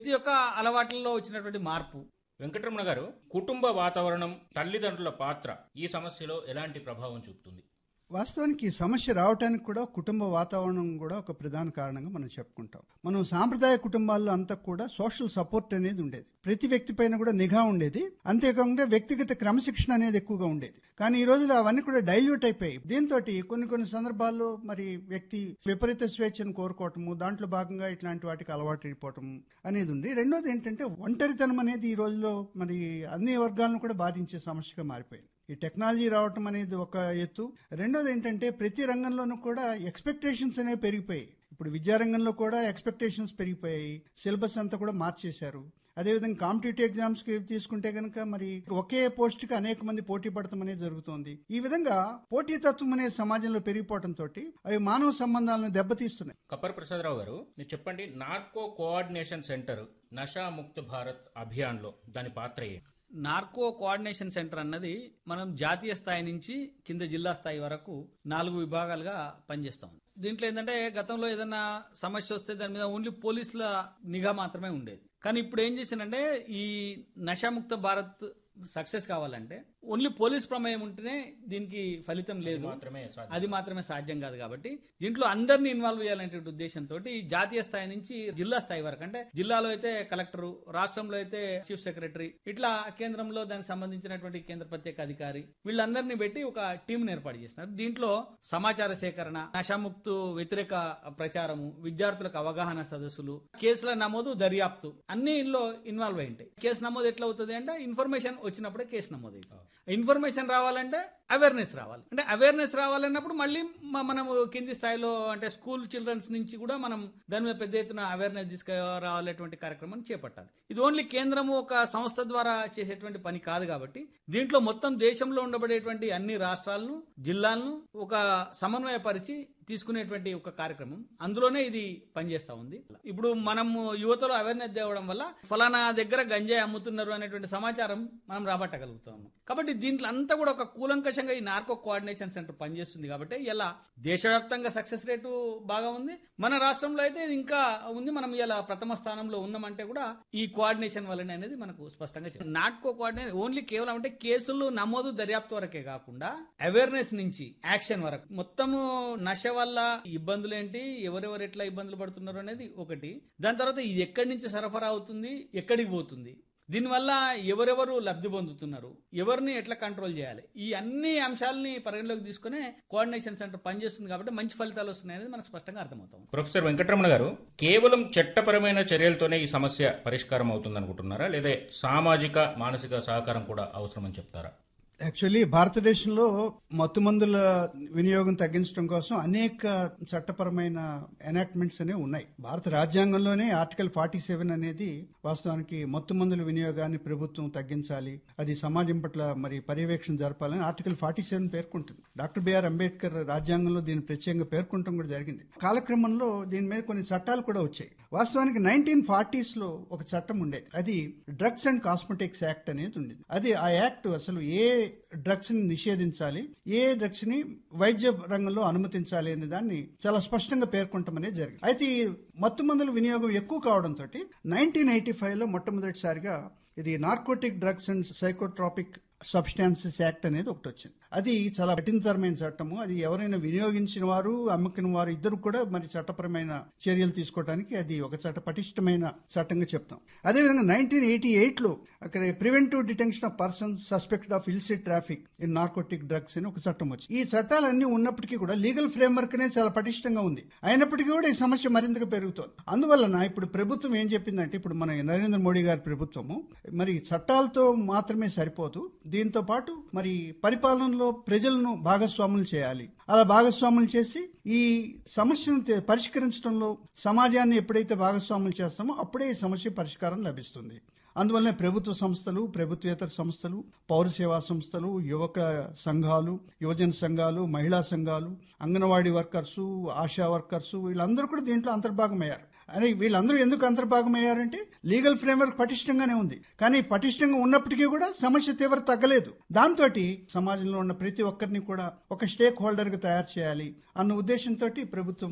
ఇది యొక్క అలవాట్లలో వచ్చినటువంటి మార్పు వెంకటరమణ గారు కుటుంబ వాతావరణం తల్లిదండ్రుల పాత్ర ఈ సమస్యలో ఎలాంటి ప్రభావం చూపుతుంది వాస్తవానికి ఈ సమస్య రావడానికి కూడా కుటుంబ వాతావరణం కూడా ఒక ప్రధాన కారణంగా మనం చెప్పుకుంటాం మనం సాంప్రదాయ కుటుంబాల్లో అంతా కూడా సోషల్ సపోర్ట్ అనేది ఉండేది ప్రతి వ్యక్తి పైన కూడా నిఘా ఉండేది అంతేకాకుండా వ్యక్తిగత క్రమశిక్షణ అనేది ఎక్కువగా ఉండేది కానీ ఈ రోజుల్లో అవన్నీ కూడా డైల్యూట్ అయిపోయాయి దీంతో కొన్ని కొన్ని సందర్భాల్లో మరి వ్యక్తి విపరీత స్వేచ్ఛను కోరుకోవటము దాంట్లో భాగంగా ఇట్లాంటి వాటికి అలవాటు అయిపోవటం అనేది ఉంది రెండోది ఏంటంటే ఒంటరితనం అనేది ఈ రోజులో మరి అన్ని వర్గాలను కూడా బాధించే సమస్యగా మారిపోయింది ఈ టెక్నాలజీ రావటం అనేది ఒక ఎత్తు రెండోది ఏంటంటే ప్రతి రంగంలోనూ కూడా ఎక్స్పెక్టేషన్స్ అనేవి పెరిగిపోయాయి ఇప్పుడు విద్యారంగంలో కూడా ఎక్స్పెక్టేషన్స్ పెరిగిపోయాయి సిలబస్ అంతా కూడా మార్చేశారు అదేవిధంగా కాంపిటేటివ్ ఎగ్జామ్స్ కి తీసుకుంటే కనుక మరి ఒకే పోస్ట్ కి అనేక మంది పోటీ పడటం అనేది జరుగుతోంది ఈ విధంగా పోటీతత్వం అనేది సమాజంలో పెరిగిపోవడంతో అవి మానవ సంబంధాలను దెబ్బతీస్తున్నాయి కప్పర్ ప్రసాదరావు గారు మీరు చెప్పండి narco coordination centre Nasha Mukt Bharat అభియాన్లో దాని పాత్ర ఏంటి నార్కో కోఆర్డినేషన్ సెంటర్ అన్నది మనం జాతీయ స్థాయి నుంచి కింద జిల్లా స్థాయి వరకు నాలుగు విభాగాలుగా పనిచేస్తాం దీంట్లో ఏంటంటే గతంలో ఏదైనా సమస్య వస్తే దాని మీద ఓన్లీ పోలీసుల నిఘా మాత్రమే ఉండేది కానీ ఇప్పుడు ఏం చేసిందంటే ఈ నషాముక్త భారత్ సక్సెస్ కావాలంటే ఓన్లీ పోలీస్ ప్రమేయం ఉంటేనే దీనికి ఫలితం లేదు మాత్రమే సాధ్యం. అది మాత్రమే సాధ్యం కాదు కాబట్టి దీంట్లో అందరినీ ఇన్వాల్వ్ చేయాలనే ఉద్దేశంతో జాతీయ స్థాయి నుంచి జిల్లా స్థాయి వరకు అంటే జిల్లాలో అయితే కలెక్టర్ రాష్ట్రంలో అయితే చీఫ్ సెక్రటరీ ఇట్లా కేంద్రంలో దానికి సంబంధించినటువంటి కేంద్ర ప్రత్యేక అధికారి వీళ్ళందరినీ పెట్టి ఒక టీం ఏర్పాటు చేసినారు దీంట్లో సమాచార సేకరణ నషాముక్తు వ్యతిరేక ప్రచారము విద్యార్థులకు అవగాహన సదస్సులు కేసుల నమోదు దర్యాప్తు అన్ని ఇందులో ఇన్వాల్వ్ అయి ఉంటాయి కేసు నమోదు ఎట్లా అవుతుంది అంటే ఇన్ఫర్మేషన్ వచ్చినప్పుడే కేసు నమోదు అవుతుంది ఇన్ఫర్మేషన్ రావాలంటే అవేర్నెస్ రావాలి అంటే అవేర్నెస్ రావాలన్నప్పుడు మళ్ళీ మ- మనము కింది స్థాయిలో అంటే స్కూల్ చిల్డ్రన్స్ నుంచి కూడా మనం దాని మీద పెద్ద ఎత్తున అవేర్నెస్ తీసుకురావాలనేటువంటి కార్యక్రమాన్ని చేపట్టాలి ఇది ఓన్లీ కేంద్రము ఒక సంస్థ ద్వారా చేసేటువంటి పని కాదు కాబట్టి దీంట్లో మొత్తం దేశంలో ఉండబడేటువంటి అన్ని రాష్ట్రాలను జిల్లాలను ఒక సమన్వయపరిచి తీసుకునేటువంటి ఒక కార్యక్రమం అందులోనే ఇది పనిచేస్తా ఉంది ఇప్పుడు మనము యువతలో అవేర్నెస్ తేవడం వల్ల ఫలానా దగ్గర గంజాయి అమ్ముతున్నారు అనేటువంటి సమాచారం మనం రాబట్టగలుగుతాము కాబట్టి దీంట్లో అంతా కూడా ఒక కూలంకషంగా ఈ నార్కో కోఆర్డినేషన్ సెంటర్ పనిచేస్తుంది కాబట్టి ఇలా దేశవ్యాప్తంగా సక్సెస్ రేటు బాగా ఉంది మన రాష్ట్రంలో అయితే ఇది ఇంకా ఉంది మనం ఇలా ప్రథమ స్థానంలో ఉన్నామంటే కూడా ఈ కోఆర్డినేషన్ వల్లనే అనేది మనకు స్పష్టంగా చెప్తుంది. నాట్కో కోఆర్డినేషన్ ఓన్లీ కేవలం అంటే కేసులు నమోదు దర్యాప్తు వరకే కాకుండా అవేర్నెస్ నుంచి యాక్షన్ వరకు మొత్తము నశ వల్ల ఇబ్బందులు ఏంటి ఎవరెవరు ఎట్లా ఇబ్బందులు పడుతున్నారు అనేది ఒకటి దాని తర్వాత ఇది ఎక్కడి నుంచి సరఫరా అవుతుంది ఎక్కడికి పోతుంది దీనివల్ల ఎవరెవరు లబ్ధి పొందుతున్నారు ఎవరిని ఎట్లా కంట్రోల్ చేయాలి ఈ అన్ని అంశాలని పరిగణలోకి తీసుకునే కోఆర్డినేషన్ సెంటర్ పనిచేస్తుంది కాబట్టి మంచి ఫలితాలు వస్తున్నాయనేది మనకు స్పష్టంగా అర్థమవుతాం ప్రొఫెసర్ వెంకటరమణ గారు కేవలం చట్టపరమైన చర్యలతోనే ఈ సమస్య పరిష్కారం అవుతుంది అనుకుంటున్నారా లేదా సామాజిక మానసిక సహకారం కూడా అవసరమని చెప్తారా యాక్చువల్లీ భారతదేశంలో మత్తుమందుల వినియోగం తగ్గించడం కోసం అనేక చట్టపరమైన ఎనాక్ట్మెంట్స్ అనేవి ఉన్నాయి భారత రాజ్యాంగంలోనే ఆర్టికల్ ఫార్టీ సెవెన్ అనేది వాస్తవానికి మత్తుమందుల వినియోగాన్ని ప్రభుత్వం తగ్గించాలి అది సమాజం పట్ల మరి పర్యవేక్షణ జరపాలని ఆర్టికల్ ఫార్టీ సెవెన్ పేర్కొంటుంది డాక్టర్ బిఆర్ అంబేద్కర్ రాజ్యాంగంలో దీన్ని ప్రత్యేకంగా పేర్కొనడం కూడా జరిగింది కాలక్రమంలో దీని మీద కొన్ని చట్టాలు కూడా వచ్చాయి వాస్తవానికి నైన్టీన్ ఫార్టీస్ లో ఒక చట్టం ఉండేది అది డ్రగ్స్ అండ్ కాస్మెటిక్స్ యాక్ట్ అనేది ఉండేది అది ఆ యాక్ట్ అసలు ఏ డ్రగ్స్ ని నిషేధించాలి ఏ డ్రగ్స్ ని వైద్య రంగంలో అనుమతించాలి అనే దాన్ని చాలా స్పష్టంగా పేర్కొనటం అనేది జరిగింది అయితే ఈ మత్తు మందుల వినియోగం ఎక్కువ కావడంతో నైన్టీన్ ఎయిటీ ఫైవ్ లో మొట్టమొదటిసారిగా ఇది narcotic drugs and psychotropic substances act అనేది ఒకటి వచ్చింది అది చాలా కఠినతరమైన చట్టము అది ఎవరైనా వినియోగించిన వారు అమ్ముకున్న వారు ఇద్దరు కూడా మరి చట్టపరమైన చర్యలు తీసుకోవడానికి అది ఒక చట్ట పటిష్టమైన చట్టంగా చెప్తాం అదేవిధంగా నైన్టీన్ ఎయిటీ ఎయిట్ లో అక్కడ preventive detention of persons suspected of illicit traffic in narcotic drugs అని ఒక చట్టం వచ్చింది ఈ చట్టాలన్నీ ఉన్నప్పటికీ కూడా లీగల్ ఫ్రేమ్వర్క్ అనేది చాలా పటిష్టంగా ఉంది అయినప్పటికీ కూడా ఈ సమస్య మరింతగా పెరుగుతోంది అందువలన ఇప్పుడు ప్రభుత్వం ఏం చెప్పిందంటే ఇప్పుడు మన నరేంద్ర మోడీ గారి ప్రభుత్వము మరి చట్టాలతో మాత్రమే సరిపోదు దీంతో పాటు మరి పరిపాలనలో ప్రజలను భాగస్వాములు చేయాలి అలా భాగస్వాములు చేసి ఈ సమస్యను తె- పరిష్కరించడంలో సమాజాన్ని ఎప్పుడైతే భాగస్వాములు చేస్తామో అప్పుడే ఈ సమస్య పరిష్కారం లభిస్తుంది అందువల్లనే ప్రభుత్వ సంస్థలు ప్రభుత్వేతర సంస్థలు పౌర సేవా సంస్థలు యువక సంఘాలు యువజన సంఘాలు మహిళా సంఘాలు అంగన్వాడీ వర్కర్సు ఆశా వర్కర్సు వీళ్ళందరూ కూడా దీంట్లో అంతర్భాగమయ్యారు అని వీళ్ళందరూ ఎందుకు అంతర్భాగమయ్యారంటే లీగల్ ఫ్రేమ్వర్క్ పటిష్టంగానే ఉంది కానీ పటిష్టంగా ఉన్నప్పటికీ కూడా సమస్య తీవ్రత తగ్గలేదు దాంతో సమాజంలో ఉన్న ప్రతి ఒక్కరిని కూడా ఒక స్టేక్ హోల్డర్ గా తయారు చేయాలి అన్న ఉద్దేశంతో ప్రభుత్వము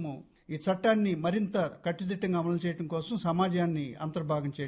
ఈ చట్టాన్ని మరింత కట్టుదిట్టంగా అమలు చేయడం కోసం సమాజాన్ని అంతర్భాగం చేయడం